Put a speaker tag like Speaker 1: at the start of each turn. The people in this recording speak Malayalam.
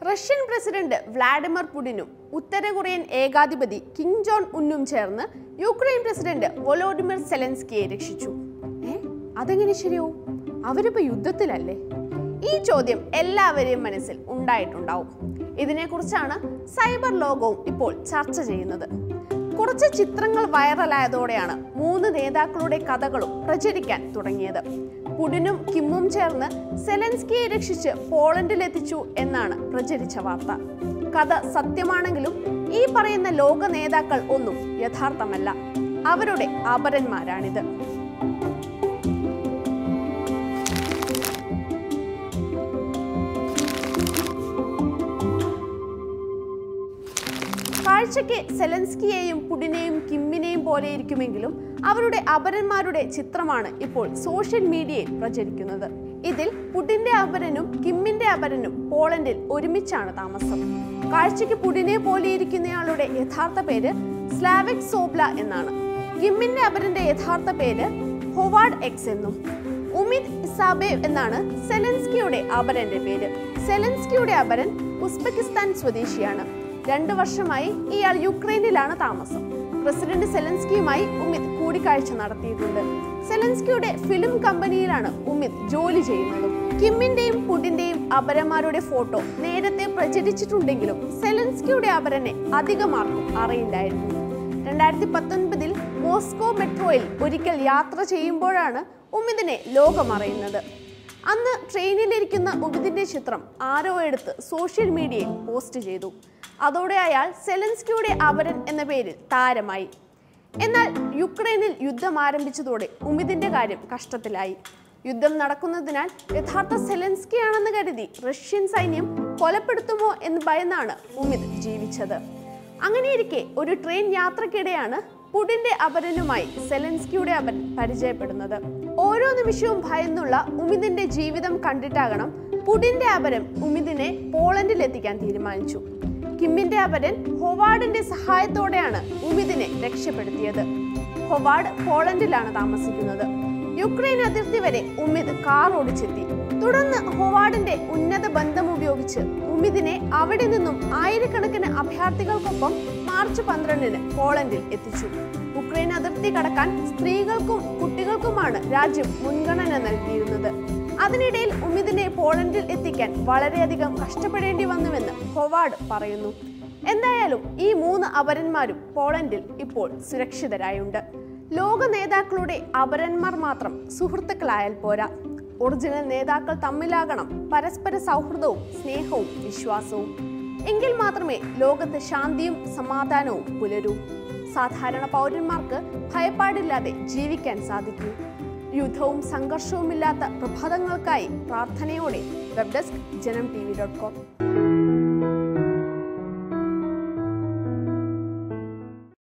Speaker 1: റഷ്യൻ പ്രസിഡന്റ് വ്ളാഡിമിർ പുടിനും ഉത്തര കൊറിയൻ ഏകാധിപതി കിം ജോൺ ഉന്നും ചേർന്ന് യുക്രൈൻ പ്രസിഡന്റ് വൊലോഡിമിർ സെലൻസ്കിയെ രക്ഷിച്ചു ഏ അതെങ്ങനെ ശരിയാവും അവരിപ്പോ യുദ്ധത്തിലല്ലേ ഈ ചോദ്യം എല്ലാവരെയും മനസ്സിൽ ഉണ്ടായിട്ടുണ്ടാവും ഇതിനെക്കുറിച്ചാണ് സൈബർ ലോകവും ഇപ്പോൾ ചർച്ച ചെയ്യുന്നത് കുറച്ച് ചിത്രങ്ങൾ വൈറലായതോടെയാണ് മൂന്ന് നേതാക്കളുടെ കഥകളും പ്രചരിക്കാൻ തുടങ്ങിയത് പുടിനും കിമ്മും ചേർന്ന് സെലൻസ്കിയെ രക്ഷിച്ച് പോളണ്ടിലെത്തിച്ചു എന്നാണ് പ്രചരിച്ച വാർത്ത കഥ സത്യമാണെങ്കിലും ഈ പറയുന്ന ലോക നേതാക്കൾ ഒന്നും യഥാർത്ഥമല്ല അവരുടെ അപരന്മാരാണിത് കാഴ്ചയ്ക്ക് സെലൻസ്കിയെയും പുടിനെയും കിമ്മിനെയും പോലെ ഇരിക്കുമെങ്കിലും അവരുടെ അപരന്മാരുടെ ചിത്രമാണ് ഇപ്പോൾ സോഷ്യൽ മീഡിയയിൽ പ്രചരിക്കുന്നത് ഇതിൽ പുടിന്റെ അപരനും കിമ്മിന്റെ അപരനും പോളണ്ടിൽ ഒരുമിച്ചാണ് താമസം കാഴ്ചയ്ക്ക് പുടിനെ പോലെ ഇരിക്കുന്നയാളുടെ യഥാർത്ഥ പേര് സ്ലാവിക് സോബ്ല എന്നാണ് കിമ്മിന്റെ അപരന്റെ യഥാർത്ഥ പേര് ഹൊവാർഡ് എക്സ് എന്നും ഉമിത് ഇസാബേവ് എന്നാണ് സെലൻസ്കിയുടെ അപരന്റെ പേര് സെലൻസ്കിയുടെ അപരൻ ഉസ്ബെക്കിസ്ഥാൻ സ്വദേശിയാണ് രണ്ടു വർഷമായി ഇയാൾ യുക്രൈനിലാണ് താമസം പ്രസിഡന്റ് സെലൻസ്കിയുമായി ഉമിത് കൂടിക്കാഴ്ച നടത്തിയിട്ടുണ്ട് സെലൻസ്കിയുടെ ഫിലിം കമ്പനിയിലാണ് ഉമിത് ജോലി ചെയ്യുന്നതും കിമ്മിന്റെയും പുടിന്റെയും അപരന്മാരുടെ ഫോട്ടോ നേരത്തെ പ്രചരിച്ചിട്ടുണ്ടെങ്കിലും സെലൻസ്കിയുടെ അപരനെ അധികമാർക്കും അറിയില്ലായിരുന്നു രണ്ടായിരത്തി പത്തൊൻപതിൽ മോസ്കോ മെട്രോയിൽ ഒരിക്കൽ യാത്ര ചെയ്യുമ്പോഴാണ് ഉമിതിനെ ലോകമറിയുന്നത് അന്ന് ട്രെയിനിലിരിക്കുന്ന ഉമിതിന്റെ ചിത്രം ആരോ എടുത്ത് സോഷ്യൽ മീഡിയയിൽ പോസ്റ്റ് ചെയ്തു അതോടെ അയാൾ സെലൻസ്കിയുടെ അപരൻ എന്ന പേരിൽ താരമായി എന്നാൽ യുക്രൈനിൽ യുദ്ധം ആരംഭിച്ചതോടെ ഉമിതിന്റെ കാര്യം കഷ്ടത്തിലായി യുദ്ധം നടക്കുന്നതിനാൽ യഥാർത്ഥ സെലൻസ്കിയാണെന്ന് കരുതി റഷ്യൻ സൈന്യം കൊലപ്പെടുത്തുമോ എന്ന് ഭയന്നാണ് ഉമിത് ജീവിച്ചത് അങ്ങനെയിരിക്കെ ഒരു ട്രെയിൻ യാത്രക്കിടെയാണ് പുടിന്റെ അപരനുമായി സെലൻസ്കിയുടെ അപരൻ പരിചയപ്പെടുന്നത് ഓരോ നിമിഷവും ഭയന്നുള്ള ഉമിതിന്റെ ജീവിതം കണ്ടിട്ടാകണം പുടിന്റെ അപരൻ ഉമിതിനെ പോളണ്ടിൽ എത്തിക്കാൻ തീരുമാനിച്ചു കിമ്മിന്റെ അപരൻ ഹൊവാർഡിന്റെ സഹായത്തോടെയാണ് ഉമിതിനെ രക്ഷപ്പെടുത്തിയത് ഹൊവാർഡ് പോളണ്ടിലാണ് താമസിക്കുന്നത് യുക്രൈൻ അതിർത്തി വരെ ഉമിത് കാർ ഓടിച്ചെത്തി തുടർന്ന് ഹൊവാർഡിന്റെ ഉന്നത ബന്ധം ഉപയോഗിച്ച് ഉമിതിനെ അവിടെ നിന്നും ആയിരക്കണക്കിന് അഭയാർത്ഥികൾക്കൊപ്പം മാർച്ച് പന്ത്രണ്ടിന് പോളണ്ടിൽ എത്തിച്ചു ഉക്രൈൻ അതിർത്തി കടക്കാൻ സ്ത്രീകൾക്കും കുട്ടികൾക്കുമാണ് രാജ്യം മുൻഗണന നൽകിയിരുന്നത് അതിനിടയിൽ ഉമിതിനെ പോളണ്ടിൽ എത്തിക്കാൻ വളരെയധികം കഷ്ടപ്പെടേണ്ടി വന്നുവെന്ന് ഹൊവാർഡ് പറയുന്നു എന്തായാലും ഈ മൂന്ന് അപരന്മാരും പോളണ്ടിൽ ഇപ്പോൾ സുരക്ഷിതരായുണ്ട് ലോക നേതാക്കളുടെ അപരന്മാർ മാത്രം സുഹൃത്തുക്കളായാൽ പോരാ ഒറിജിനൽ നേതാക്കൾ തമ്മിലാകണം പരസ്പര സൗഹൃദവും സ്നേഹവും വിശ്വാസവും എങ്കിൽ മാത്രമേ ലോകത്ത് ശാന്തിയും സമാധാനവും പുലരൂ സാധാരണ പൗരന്മാർക്ക് ഭയപ്പാടില്ലാതെ ജീവിക്കാൻ സാധിക്കൂ യുദ്ധവും സംഘർഷവുമില്ലാത്ത പ്രഭാതങ്ങൾക്കായി പ്രാർത്ഥനയോടെ web desk Janam T V dot com